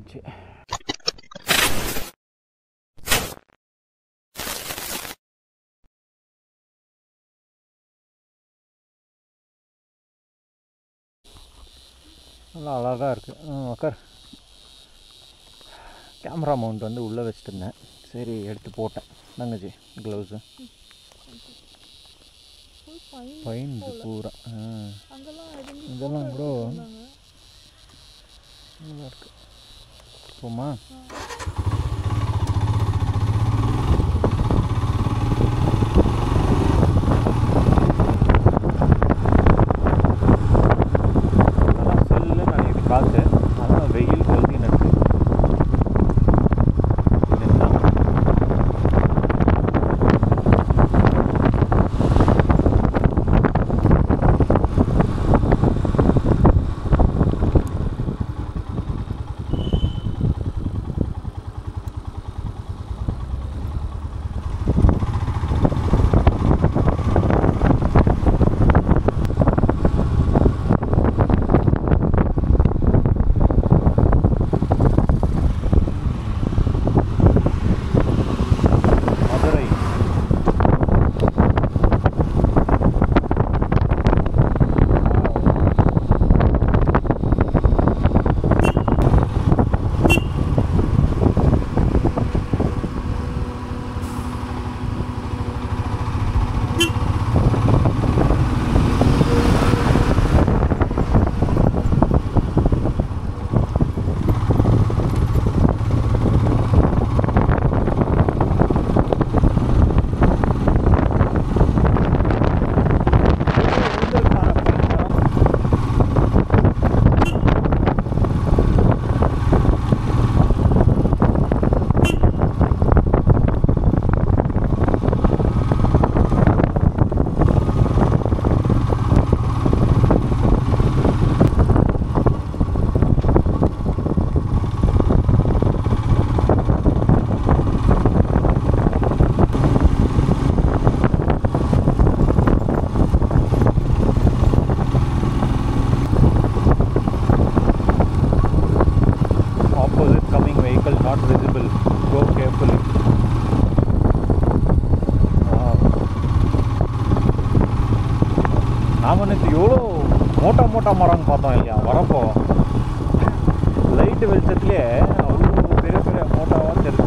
ஆயிடுச்சு நல்லா அழகாக இருக்குது உக்கார் கேமரா மவுண்ட் வந்து உள்ளே வச்சுட்டு இருந்தேன் சரி எடுத்து போட்டேன் தங்கச்சி க்ளவுஸு ஃபுல் ஃபைன் பைன்ஸ் பூரா ஆ அங்கெல்லாம் இருந்து இதெல்லாம் கூட இருந்தாங்க நல்லா இருக்கு போமா அதெல்லாம் சில்லுன்னு நினைக்குது காற்று அதெல்லாம் வெயில் கொளுத்தின்னு இருக்கு இதுதான். Madurai opposite coming vehicle not visible go carefully wow நாம நேற்று எவ்வளோ மோட்டா மோட்டா மரம்னு பார்த்தோம் இல்லையா வரப்போ லைட்டு வெளிச்சத்துலேயே அவ்வளோ பெரிய பெரிய மோட்டாவாக தெரியுது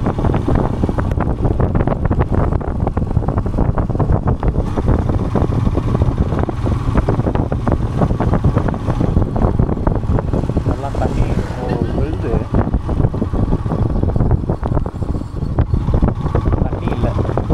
எல்லாம் தண்ணி ஓ, விழுது தண்ணி இல்லை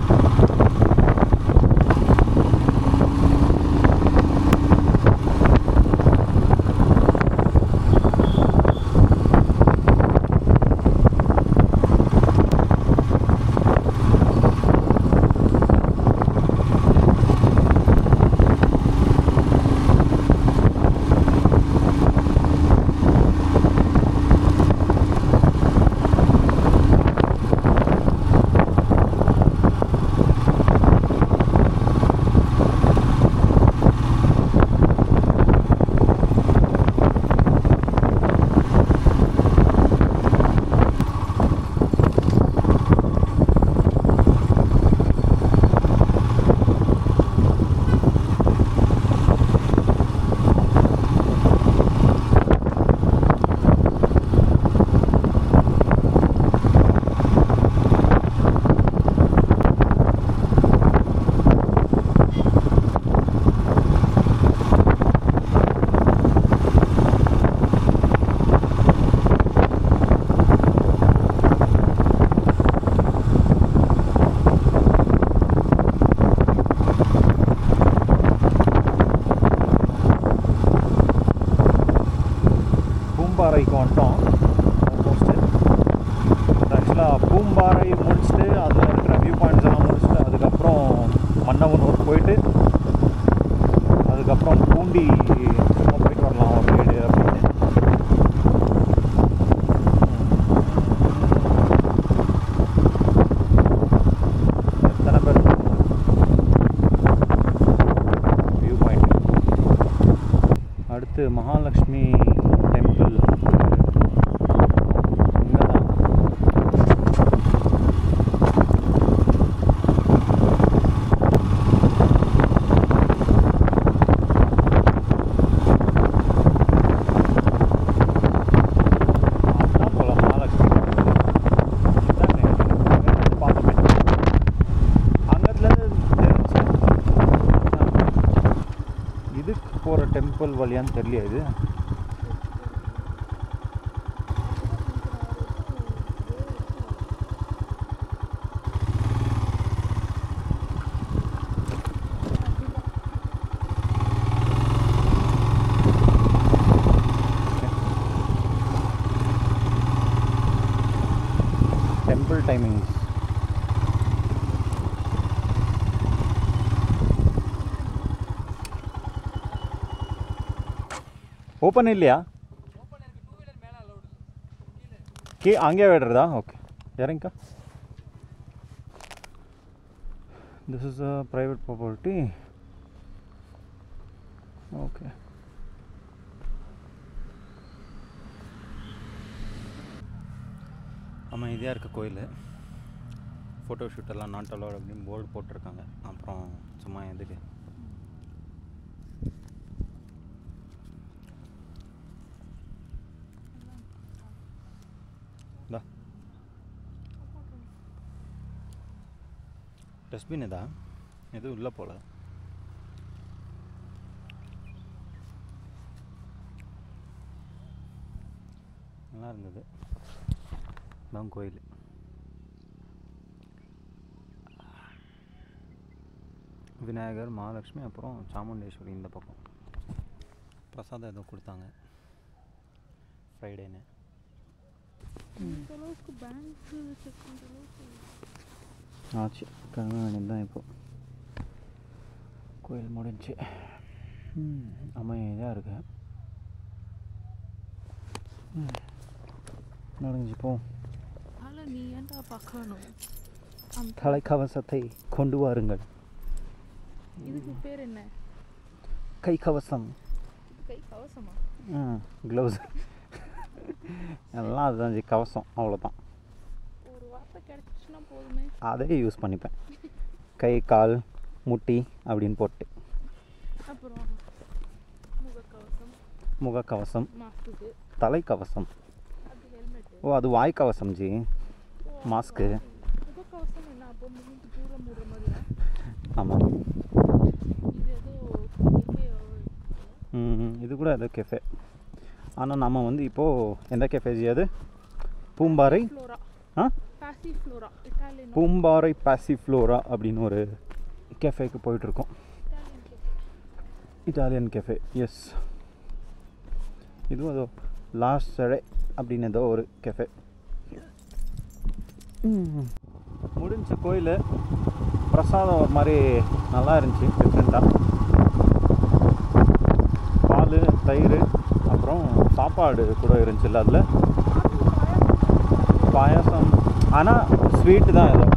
பூம்பாறைக்கு வந்துட்டோம் ஆல்மோஸ்ட்டு ஆக்சுவலாக பூம்பாறை முடிச்சுட்டு அதில் இருக்கிற வியூ பாயிண்ட்ஸ் எல்லாம் முடிச்சுட்டு அதுக்கப்புறம் மன்னவனூர் போயிட்டு அதுக்கப்புறம் பூண்டி சும்மா போயிட்டு வரலாம் ஒரு ரைடு அப்படின்னு எத்தனை பேர் வியூ பாயிண்ட் அடுத்து மகாலட்சுமி டெம்பிள் கோயில் வழியான்னு தெரியலையா இது ಟೆಂಪಲ್ ಟೈಮಿಂಗ್ಸ್ ಓಪನ್ இல்லையா கீ அங்கே விடுறதா ஓகே இறங்கிக்கா this is a private property okay ஆமாம் இதே இருக்க கோயில் ஃபோட்டோ ஷூட்டெல்லாம் நாட் அலோட் அப்படின்னு போர்டு போட்டிருக்காங்க அப்புறம் சும்மா எதுக்கு இந்தா டஸ்ட்பின் இதா எதுவும் இல்லை போல் நல்லா இருந்தது தான் கோயில் விநாயகர் மகாலட்சுமி அப்புறம் சாமுண்டேஸ்வரி இந்த பக்கம் பிரசாதம் ஏதோ கொடுத்தாங்க ஃப்ரைடேன்னு இந்த அளவுக்கு பேங்க் செக் பண்ணுற அளவுக்கு ஆச்சு கிளம்ப வேண்டியது தான் இப்போ கோயில் முடிஞ்சு அமைதியாக இருக்கு ம். நடந்துச்சு போ அதில் நீ ஏன்டா பார்க்கணும் அந்த தலைக்கவசத்தை கொண்டு வாருங்கள் இதுக்கு பேர் என்ன கை கவசம் கை கவசமா க்ளவுஸ் எல்லாம் அதுதான் ஜி கவசம் அவ்வளோதான் ஒரு வார்த்தை கிடைச்சிச்சுன்னா போதுமே அதே யூஸ் பண்ணிப்பேன் கை கால் முட்டி அப்படின்னு போட்டு அப்புறம் முகக்கவசம் முகக்கவசம் மாஸ்க்கு தலைக்கவசம் அது ஹெல்மெட்டு ஓ அது வாய்க்கவசம் ஜி மாஸ்க்கு முகக்கவசம் என்ன அப்போ மூஞ்சி பூரா மூடுற மாதிரியா ஆமாம் இது ஏதோ எங்கேயோ ம், இது கூட ஏதோ கெஃபே ஆனால் நம்ம வந்து இப்போது எந்த கெஃபே ஜி அது பூம்பாறை ஃப்ளோரா ஆ பாசி ஃப்ளோரா இட்டாலியன் பூம்பாறை பாசிஃப்ளோரா அப்படின்னு ஒரு கெஃபேக்கு போயிட்டுருக்கோம் Italian cafe Italian cafe yes இதுவும் ஏதோ லாஸ்ட் சடே அப்படின்னு ஏதோ ஒரு கெஃபே முடிஞ்ச கோயில் பிரசாதம் ஒரு மாதிரி நல்லா இருந்துச்சு டிஃப்ரெண்ட்டாக பால் தயிர் அப்புறம் சாப்பாடு கூட இருந்துச்சுல்ல அதில் பாயாசம் ஆனால் ஸ்வீட்டு தான் ஏதோ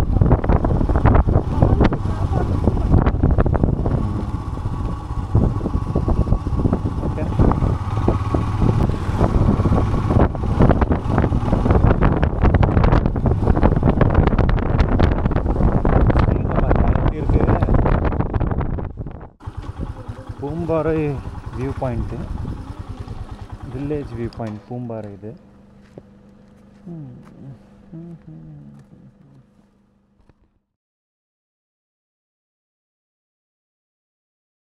okay Poombarai view point village view point Poombarai இது ம், ம், ம்.